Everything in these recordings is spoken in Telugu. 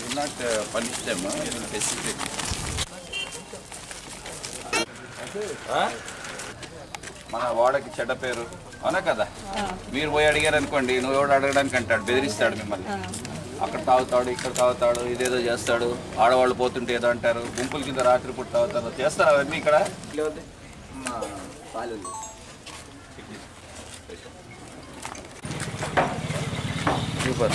Will not punish them specific మన వాడకి చెడ్డ పేరు అవునా కదా మీరు పోయి అడిగారు అనుకోండి నువ్వు ఎవడు అడగడానికి అంటాడు బెదిరిస్తాడు మిమ్మల్ని అక్కడ తాగుతాడు ఇక్కడ తాగుతాడు ఇదేదో చేస్తాడు ఆడవాళ్ళు పోతుంటే ఏదో అంటారు గుంపుల కింద రాత్రి పూట తాగుతారు చేస్తారు అవన్నీ ఇక్కడ మా పాలు సూపర్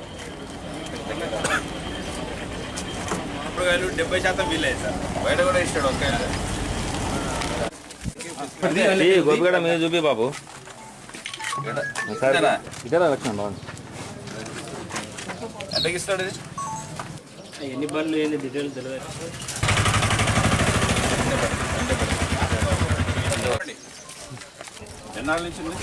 కూరగాయలు డెబ్బై శాతం బిల్ అయ్యింది సార్ బయట కూడా ఇస్తాడు ఓకే గోపిగడ మీద చూపి బాబు ఇంతేనా? ఇక్కడ వచ్చిన బాగుంది ఎంతకి ఇస్తాడు ఇది ఎన్ని బండ్లు ఏంది డీటెయిల్స్ తెలియదు ఎన్నాళ్ళ నుంచి ఉంది?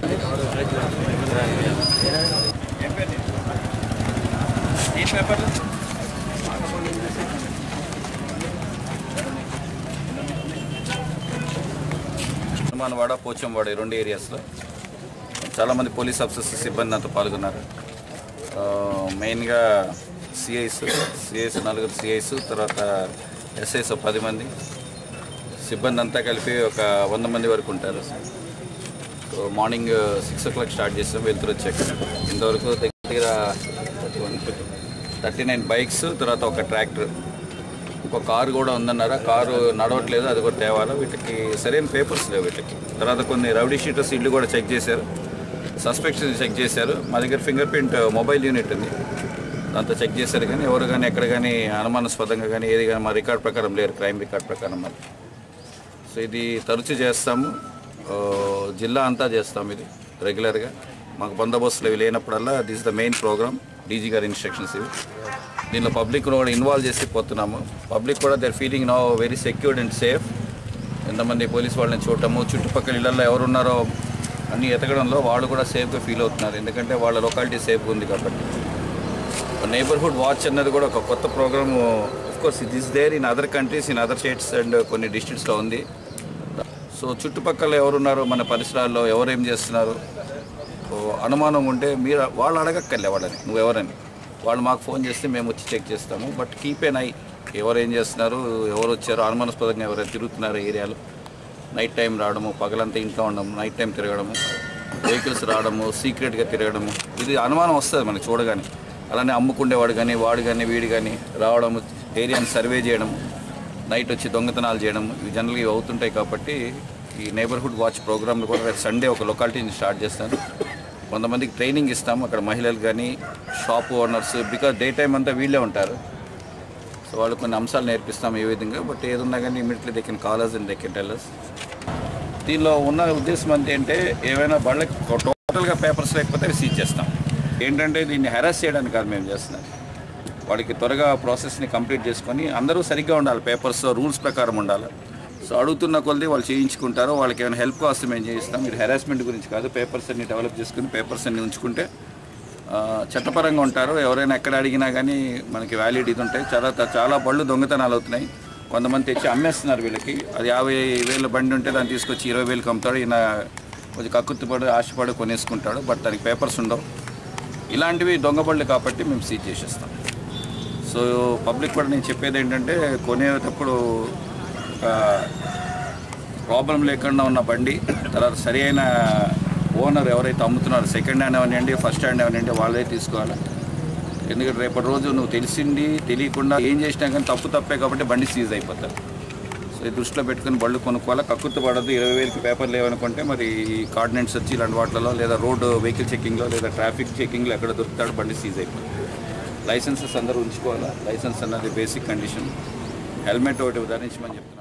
ఏం పేరు నీది? ఈ పేపర్లు హనుమాన్వాడ పోచంవాడ ఈ రెండు ఏరియాస్లో చాలామంది పోలీస్ ఆఫీసర్స్ సిబ్బంది అంతా పాల్గొన్నారు ఆ, మెయిన్గా సిఐస్ సిఐస్ నలుగురు సిఐస్ తర్వాత ఎస్ఐస్ ఒక పది మంది సిబ్బంది అంతా కలిపి ఒక వంద మంది వరకు ఉంటారు so morning six o'clock start చేస్తాం వెళ్తురు వచ్చాక ఇంతవరకు దగ్గర థర్టీ నైన్ బైక్స్ తర్వాత ఒక ట్రాక్టర్ ఒక కారు కూడా ఉందన్నారు ఆ కారు నడవట్లేదు అది కూడా తేవాలి వీటికి సరైన పేపర్స్ లేవు వీటికి తర్వాత కొన్ని రౌడీ షీటర్స్ ఇల్లు కూడా చెక్ చేశారు సస్పెక్షన్ చెక్ చేశారు మా దగ్గర ఫింగర్ ప్రింట్ మొబైల్ యూనిట్ ఉంది దాంతో చెక్ చేశారు కానీ ఎవరు కానీ ఎక్కడ కానీ అనుమానాస్పదంగా కానీ ఏది కానీ మా రికార్డ్ ప్రకారం లేరు క్రైమ్ రికార్డ్ ప్రకారం మరి సో ఇది తరచూ చేస్తాము ఆ, జిల్లా అంతా చేస్తాం ఇది రెగ్యులర్గా మాకు బందోబస్తులు ఇవి లేనప్పుడల్లా this the main program DG గారి ఇన్స్ట్రక్షన్స్ ఇవి దీనిలో పబ్లిక్ కూడా ఇన్వాల్వ్ చేసి పోతున్నాము పబ్లిక్ కూడా their feeling no very secured and safe ఎంతమంది పోలీస్ వాళ్ళని చూడటము చుట్టుపక్కల ఇళ్లలో ఎవరున్నారో అన్ని ఎతకడంలో వాళ్ళు కూడా సేఫ్గా ఫీల్ అవుతున్నారు ఎందుకంటే వాళ్ళ లొకాలిటీ సేఫ్గా ఉంది కాబట్టి నైబర్హుడ్ వాచ్ అన్నది కూడా ఒక కొత్త program course it is there in other countries in other states and కొన్ని డిస్ట్రిక్ట్స్లో ఉంది సో చుట్టుపక్కల ఎవరున్నారు మన పరిసరాల్లో ఎవరేం చేస్తున్నారు ఓ అనుమానం ఉంటే మీరు వాళ్ళు అడగక్కర్లే వాళ్ళని నువ్వు ఎవరని వాళ్ళు మాకు ఫోన్ చేస్తే మేము వచ్చి చెక్ చేస్తాము బట్ కీప్ ఎన్ ఐ ఎవరు ఏం చేస్తున్నారు ఎవరు వచ్చారు అనుమానాస్పదంగా ఎవరైనా తిరుగుతున్నారు ఏరియాలో నైట్ టైం రావడము పగలంతా ఇంట్లో ఉండడం నైట్ టైం తిరగడము వెహికల్స్ రావడము సీక్రెట్గా తిరగడము ఇది అనుమానం వస్తుంది మనకి చూడగానే అలానే అమ్ముకుండేవాడు కానీ వాడు కానీ వీడు కానీ రావడము ఏరియాని సర్వే చేయడము నైట్ వచ్చి దొంగతనాలు చేయడం ఇవి జనరల్గా ఇవి అవుతుంటాయి కాబట్టి ఈ నైబర్హుడ్ వాచ్ ప్రోగ్రామ్లు కూడా రేపు సండే ఒక లొకాలిటీని స్టార్ట్ చేస్తాను కొంతమందికి ట్రైనింగ్ ఇస్తాము అక్కడ మహిళలు కానీ shop owners because day time అంతా వీళ్ళే ఉంటారు సో వాళ్ళు కొన్ని అంశాలు నేర్పిస్తాం ఏ విధంగా బట్ ఏదున్నా కానీ immediately they can callers and they can tellers దీనిలో ఉన్న ఉద్దేశం అంతే అంటే ఏమైనా వాళ్ళకి టోటల్గా పేపర్స్ లేకపోతే అవి సీజ్ చేస్తాం ఏంటంటే దీన్ని హెరాస్ చేయడానికి కాదు మేము చేస్తున్నాం వాడికి త్వరగా ప్రాసెస్ని కంప్లీట్ చేసుకొని అందరూ సరిగ్గా ఉండాలి పేపర్స్ రూల్స్ ప్రకారం ఉండాలి సో అడుగుతున్న కొలది వాళ్ళు చేయించుకుంటారు వాళ్ళకి ఏమైనా హెల్ప్ కాస్ట్ మేము చేయిస్తాం మీరు హెరాస్మెంట్ గురించి కాదు పేపర్స్ అన్ని డెవలప్ చేసుకుని పేపర్స్ అన్ని ఉంచుకుంటే ఆ, చట్టపరంగా ఉంటారు ఎవరైనా ఎక్కడ అడిగినా కానీ మనకి వ్యాలిడ్ ఇది ఉంటాయి చాలా చాలా బళ్ళు దొంగతనాలు అవుతున్నాయి కొంతమంది తెచ్చి అమ్మేస్తున్నారు వీళ్ళకి అది యాభై వేల బండి ఉంటే దాన్ని తీసుకొచ్చి ఇరవై వేలకు అమ్ముతాడు ఈయన కొంచెం కక్కుర్తిపడి ఆశపడి కొనేసుకుంటాడు బట్ దానికి పేపర్స్ ఉండవు ఇలాంటివి దొంగ బళ్ళు కాబట్టి మేము సీజ్ చేసేస్తాం సో పబ్లిక్ కూడా నేను చెప్పేది ఏంటంటే కొనేటప్పుడు ఒక ప్రాబ్లం లేకుండా ఉన్న బండి తర్వాత సరి అయిన ఓనర్ ఎవరైతే అమ్ముతున్నారో సెకండ్ హ్యాండ్ అవనండి ఫస్ట్ హ్యాండ్ అవనండి వాళ్ళే తీసుకోవాలి ఎందుకంటే రేపటి రోజు నువ్వు తెలిసింది తెలియకుండా ఏం చేసినా కానీ తప్పు తప్పే కాబట్టి బండి సీజ్ అయిపోతారు సో ఇది దృష్టిలో పెట్టుకుని బళ్ళు కొనుక్కోవాలి కక్కుర్తి పడద్దు ఇరవై వేలకి పేపర్ లేవనుకుంటే మరి కార్డినెంట్స్ వచ్చి ఇలాంటి వాటిలో లేదా రోడ్డు వెహికల్ చెకింగ్లో లేదా ట్రాఫిక్ చెకింగ్లో ఎక్కడ దొరుకుతాడు బండి సీజ్ అయిపోతుంది లైసెన్సెస్ అందరూ ఉంచుకోవాలా లైసెన్స్ అన్నది బేసిక్ కండిషన్ హెల్మెట్ ఒకటి ధరించమని చెప్తాను